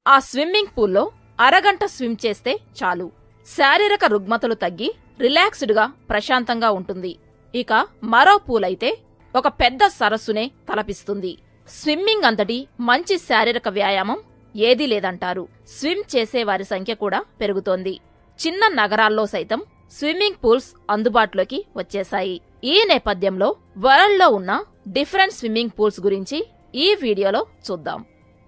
ఆ స్విమ్మింగ్ పూల్లో అరగంట స్విమ్ చేస్తే చాలు శారీరక రుగ్మతలు తగ్గి రిలాక్స్డ్గా ప్రశాంతంగా ఉంటుంది ఇక మరో పూల్ అయితే ఒక పెద్ద సరస్సునే తలపిస్తుంది స్విమ్మింగ్ అంతటి మంచి శారీరక వ్యాయామం ఏదీ లేదంటారు స్విమ్ చేసేవారి సంఖ్య కూడా పెరుగుతోంది చిన్న నగరాల్లో సైతం స్విమ్మింగ్ పూల్స్ అందుబాటులోకి వచ్చేశాయి ఈ నేపథ్యంలో వరల్డ్లో ఉన్న డిఫరెంట్ స్విమ్మింగ్ పూల్స్ గురించి ఈ వీడియోలో చూద్దాం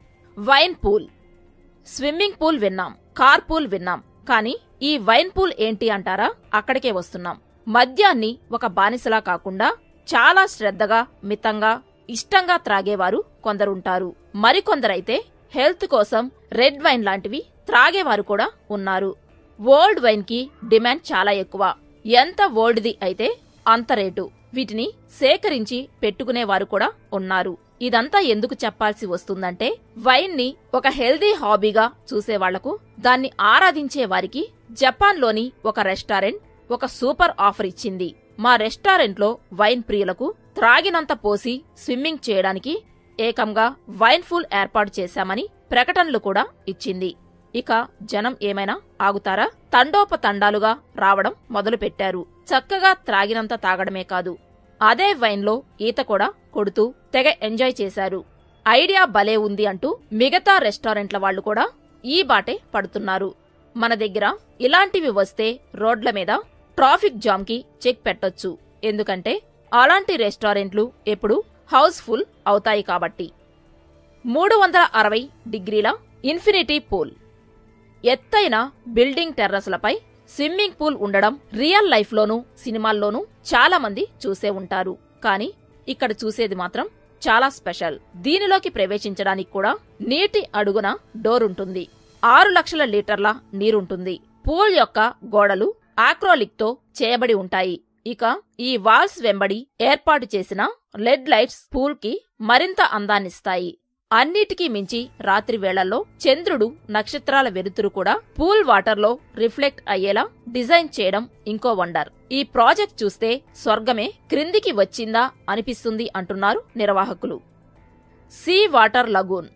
వైన్ పూల్ స్విమ్మింగ్ పూల్ విన్నాం కార్ పూల్ విన్నాం కానీ ఈ వైన్ పూల్ ఏంటి అంటారా అక్కడికే వస్తున్నాం మద్యాన్ని ఒక బానిసలా కాకుండా చాలా శ్రద్ధగా మితంగా ఇష్టంగా త్రాగేవారు కొందరుంటారు మరికొందరైతే హెల్త్ కోసం రెడ్ వైన్ లాంటివి త్రాగేవారు కూడా ఉన్నారు ఓల్డ్ వైన్ కి డిమాండ్ చాలా ఎక్కువ ఎంత ఓల్డ్ది అయితే అంత రేటు వీటిని సేకరించి పెట్టుకునేవారు కూడా ఉన్నారు ఇదంతా ఎందుకు చెప్పాల్సి వస్తుందంటే వైన్ ని ఒక హెల్దీ హాబీగా చూసేవాళ్లకు దాన్ని ఆరాధించే వారికి జపాన్లోని ఒక రెస్టారెంట్ ఒక సూపర్ ఆఫర్ ఇచ్చింది మా రెస్టారెంట్లో వైన్ ప్రియులకు త్రాగినంత పోసి స్విమ్మింగ్ చేయడానికి ఏకంగా వైన్ ఫుల్ ఏర్పాటు చేశామని ప్రకటనలు కూడా ఇచ్చింది ఇక జనం ఏమైనా ఆగుతారా తండోపతండాలుగా రావడం మొదలుపెట్టారు చక్కగా త్రాగినంత తాగడమే కాదు అదే వైన్లో ఈత కూడా కొడుతూ తెగ ఎంజాయ్ చేశారు ఐడియా భలే ఉంది అంటూ మిగతా రెస్టారెంట్ల వాళ్లు కూడా ఈ బాటే పడుతున్నారు మన దగ్గర ఇలాంటివి వస్తే రోడ్ల మీద ట్రాఫిక్ జామ్కి చెక్ పెట్టొచ్చు ఎందుకంటే అలాంటి రెస్టారెంట్లు ఎప్పుడు హౌస్ఫుల్ అవుతాయి కాబట్టి మూడు వందల అరవై డిగ్రీల ఇన్ఫినిటీ పూల్ ఎత్తైన బిల్డింగ్ టెర్రస్లపై స్విమ్మింగ్ పూల్ ఉండడం రియల్ లైఫ్లోనూ సినిమాల్లోనూ చాలా మంది చూసే ఉంటారు కానీ ఇక్కడ చూసేది మాత్రం చాలా స్పెషల్ దీనిలోకి ప్రవేశించడానికి కూడా నీటి అడుగున డోర్ ఉంటుంది ఆరు లక్షల లీటర్ల నీరుంటుంది పూల్ యొక్క గోడలు ఆక్రోలిక్ తో చేయబడి ఉంటాయి ఇక ఈ వాల్స్ వెంబడి ఏర్పాటు చేసిన లెడ్ లైట్స్ పూల్ కి మరింత అందాన్నిస్తాయి అన్నిటికీ మించి రాత్రి వేళల్లో చంద్రుడు నక్షత్రాల వెలుతురు కూడా పూల్ వాటర్లో రిఫ్లెక్ట్ అయ్యేలా డిజైన్ చేయడం ఇంకో వండర్ ఈ ప్రాజెక్ట్ చూస్తే స్వర్గమే క్రిందికి వచ్చిందా అనిపిస్తుంది అంటున్నారు నిర్వాహకులు సీ వాటర్ లగూన్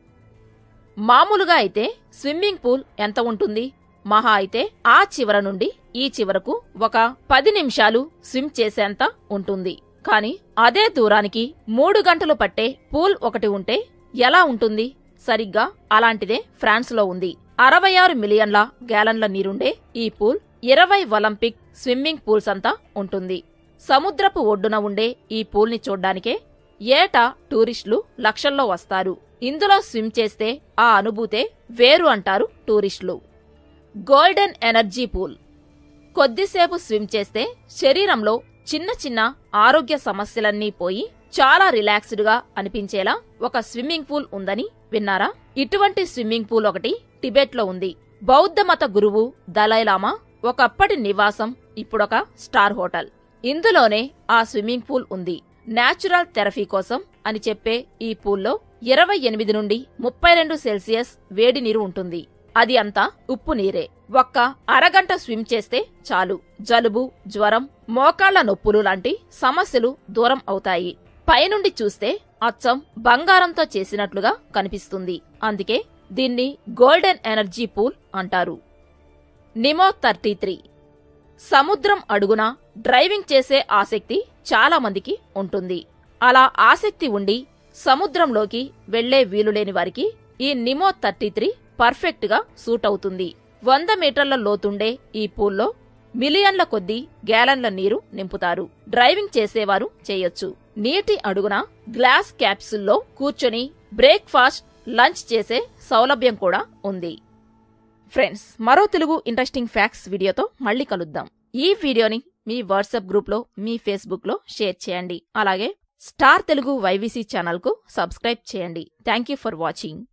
మామూలుగా అయితే స్విమ్మింగ్ పూల్ ఎంత ఉంటుంది మహా అయితే ఆ చివర నుండి ఈ చివరకు ఒక పది నిమిషాలు స్విమ్ చేసేంత ఉంటుంది కానీ అదే దూరానికి మూడు గంటలు పట్టే పూల్ ఒకటి ఉంటే ఎలా ఉంటుంది సరిగ్గా అలాంటిదే ఫ్రాన్స్లో ఉంది అరవై ఆరు మిలియన్ల గ్యాలన్ల నీరుండే ఈ పూల్ ఇరవై ఒలింపిక్ స్విమ్మింగ్ పూల్స్ అంతా ఉంటుంది సముద్రపు ఒడ్డున ఉండే ఈ పూల్ని చూడ్డానికే ఏటా టూరిస్టులు లక్షల్లో వస్తారు ఇందులో స్విమ్ చేస్తే ఆ అనుభూతే వేరు అంటారు టూరిస్టులు గోల్డెన్ ఎనర్జీ పూల్ కొద్దిసేపు స్విమ్ చేస్తే శరీరంలో చిన్న చిన్న ఆరోగ్య సమస్యలన్నీ పోయి చాలా రిలాక్స్డ్ గా అనిపించేలా ఒక స్విమ్మింగ్ పూల్ ఉందని విన్నారా ఇటువంటి స్విమ్మింగ్ పూల్ ఒకటి టిబెట్ లో ఉంది బౌద్ధ మత గురువు దలైలామా ఒకప్పటి నివాసం ఇప్పుడొక స్టార్ హోటల్ ఇందులోనే ఆ స్విమ్మింగ్ పూల్ ఉంది నేచురల్ థెరపీ కోసం అని చెప్పే ఈ పూల్లో ఇరవై ఎనిమిది నుండి ముప్పై రెండు సెల్సియస్ వేడి నీరు ఉంటుంది అది అంతా ఉప్పు నీరే ఒక్క అరగంట స్విమ్ చేస్తే చాలు జలుబు జ్వరం మోకాళ్ల నొప్పులు లాంటి సమస్యలు దూరం అవుతాయి పైనుండి చూస్తే అచ్చం బంగారంతో చేసినట్లుగా కనిపిస్తుంది అందుకే దీన్ని గోల్డెన్ ఎనర్జీ పూల్ అంటారు నిమో థర్టీ త్రీ సముద్రం అడుగున డ్రైవింగ్ చేసే ఆసక్తి చాలా మందికి ఉంటుంది అలా ఆసక్తి ఉండి సముద్రంలోకి వెళ్లే వీలులేని వారికి ఈ నిమో థర్టీ త్రీ పర్ఫెక్ట్ గా సూట్ అవుతుంది వంద మీటర్ల లోతుండే ఈ పూల్లో మిలియన్ల కొద్దీ గ్యాలన్ల నీరు నింపుతారు డ్రైవింగ్ చేసేవారు చేయొచ్చు నీటి అడుగున గ్లాస్ క్యాప్సుల్లో కూర్చొని బ్రేక్ఫాస్ట్ లంచ్ చేసే సౌలభ్యం కూడా ఉంది ఫ్రెండ్స్ మరో తెలుగు ఇంట్రెస్టింగ్ ఫ్యాక్ట్స్ వీడియోతో మళ్ళీ కలుద్దాం ఈ వీడియోని మీ వాట్సాప్ గ్రూప్లో మీ ఫేస్బుక్లో షేర్ చేయండి అలాగే స్టార్ తెలుగు వైవీసీ ఛానల్కు సబ్స్క్రైబ్ చేయండి థ్యాంక్ యూ ఫర్ వాచింగ్